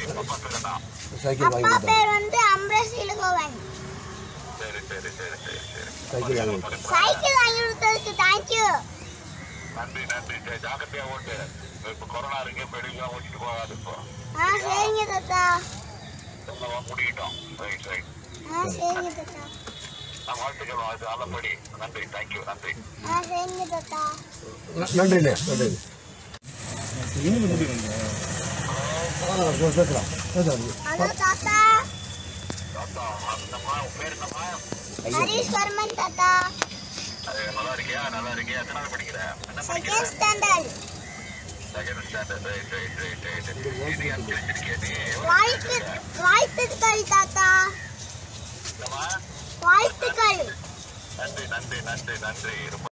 அப்பா பேர் என்ன சைக்கிள் வாங்கி அப்பா கொடுத்தாங்க பேர் வந்து அம்பரேஷ் இளகோவன் சரி சரி சரி சரி சரி சைக்கிள் வாங்கி கொடுத்தாங்க சைக்கிள் வாங்கி கொடுத்ததுக்கு தேங்க்யூ நன்றி நன்றி சரி ஜாக்கிரதையா ஓட்டு இப்போ கொரோனா இருக்கு வெளியெல்லாம் ஓட்டிட்டு போகாது இப்போ ஆ சரிங்க தாத்தா எல்லாம் முடிக்கிட்டோம் ரைட் ரைட் ஆ சரிங்க தாத்தா நான் வாழ்த்துக்கள் வாழ்த்து நல்லபடி நன்றி தேங்க்யூ நன்றி ஆ சரிங்க தாத்தா ந- நன்றிண்ணே நன்றி ஆ பேசலாம் பேசலாம் ஹலோ தாத்தா தாத்தா என்னம்மா உன் பேர் என்னம்மா ஹரீஷ் வர்மன் தாத்தா அது நல்லா இருக்கியா நல்லா இருக்கியா எத்தனாவது படிக்கிற என்ன படிக்கிற second standard second standard right right right right இது அனுப்பிச்சிருக்கியா நீ வாழ்த்து வாழ்த்துக்கள் தாத்தா என்னம்மா வாழ்த்துக்கள் நன்றி நன்றி நன்றி நன்றி ரொம்ப